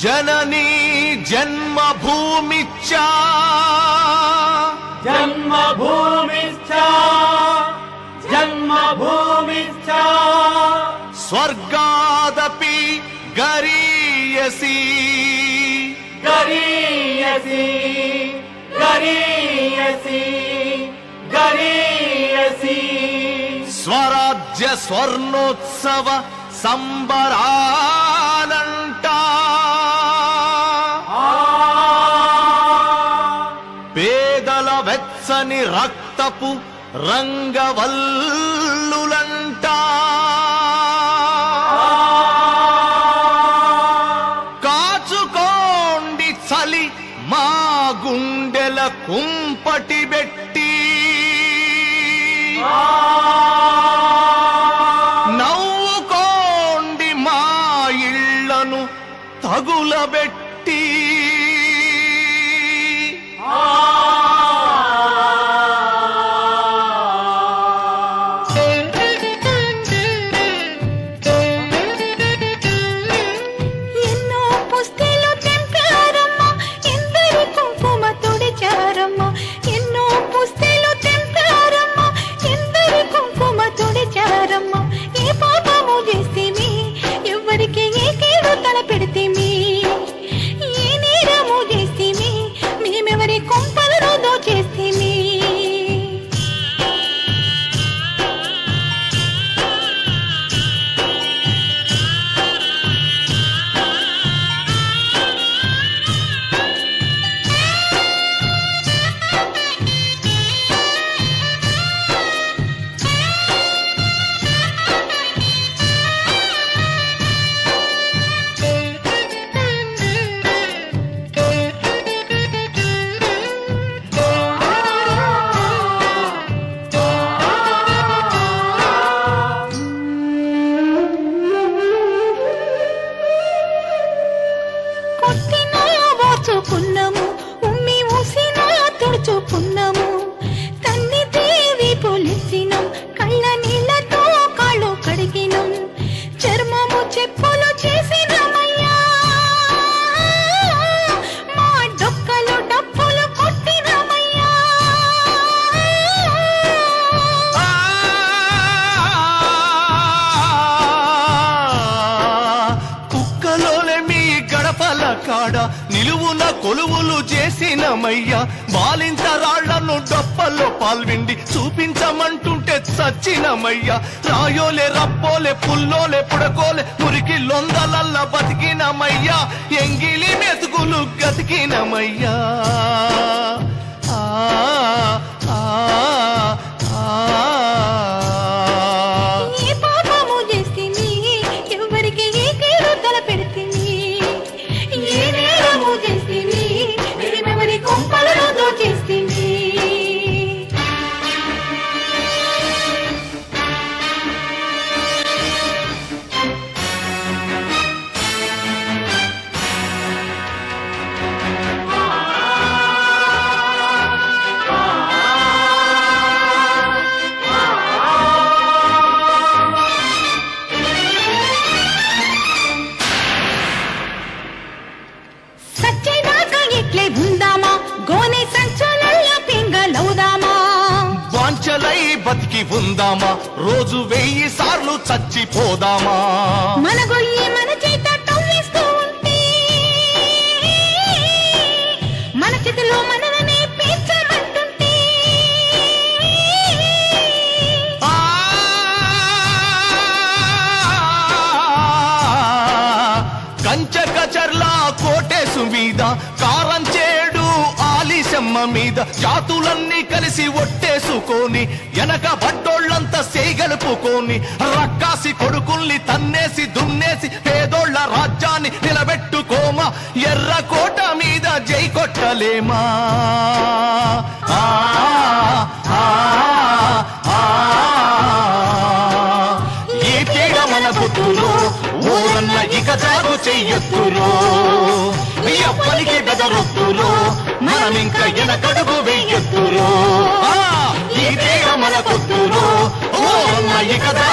జననీ జన్మభూమిచ్చా జన్మభూమిశ్చ జన్మభూమిశ్చ స్వర్గాదపి గరీయసి గరీయసి గరీయసి గరీయసి స్వరాజ్య స్వర్ణోత్సవ సంబరాలంట ఆ పేదల వెచ్చని రక్తపు రంగవల్లులంట కాచుకోండి చలి మా గుండెల కుంపటి పెట్టి నవ్వుకోండి మా ఇళ్లను తగులబెట్టి ఎన్నో పుస్తెలు తెంపారమ్మా ఎందరి కుంకుమ తుడిచారమ్మా ఎన్నో పుస్తెలు తెంపారమ్మా ఎందరి కుంకుమ తుడిచారమ్మా ఏ పాపము చేస్తేమి ఎవరికి ఏ కీడు తలపెడితేమి ఏ నేరము చేస్తేమి మేమెవరి కుంపలను దోచేస్తేమి కొట్టినా ఓర్చుకున్నాము ఉమ్మి ఊసినా తుడుచుకున్నాము తన్ని దేవి పొలిసినం కళ్ళ నీళ్ళతో కాళ్ళు కడిగినం చర్మము చెప్పులు చేసినమయ్యా మా డొక్కలు డప్పులు కొట్టినమయ్యా కుక్కలోనే మీ గడపల కాడ నిలువున కొలువులు చేసినమయ్యా బాలింత రాళ్లను డప్పల్లో పాల్విండి చూపించమంటుంటే చచ్చినమయ్యా రాయోలే రప్పోలే పుల్లోలే పుడకోలే మురికి లొందలల్ల బతికినమయ్యా ఎంగిలి మెతుకులు గతికినమయ్యా ఆ, ఆ, ఆ, ఏ పాపము చేస్తిని ఎవరికి ఏ కీడు తలపెడితిని ఏ నేరము చేస్తిని మేమెవరి కొంపలను దోచేస్తిని సచ్చేదాకా ఇట్లే ఉందామా గోనె సంచులల్లో పింగలవుదామా వాంచలై బతికి ఉందామా రోజు వెయ్యి సార్లు చచ్చిపోదామా మన గొయ్యి మన చేత తవ్వేస్తూ ఉంటే మన చేతిలో మనలనే పీల్చమంటుంటే ఆ! కంచె కచర్లా కోటేసు మీద కారం చేడు ఆలిశమ్మ మీద జాతులన్నీ కలిసి ఒట్టేసుకొని వెనక బడ్డోళ్ళంతా సేగలుపుకొని రక్కాసి కొడుకుల్ని తన్నేసి దున్నేసి పేదోళ్ళ రాజ్యాన్ని నిలబెట్టుకోమా ఎర్ర కోట మీద జై కొట్టలేమా ఆ, ఆ, ఆ, ఈ పీడ మన బుద్ధులో ఊరన్న ఇక జాగు చెయ్యొద్దురో ఎప్పటికీ బెదరొద్దురో మనం ఇంకా వెనకడుగు వెయ్యొద్దురో ఆ, ఈ పీడ మన బుద్ధులో ఊరన్న ఇక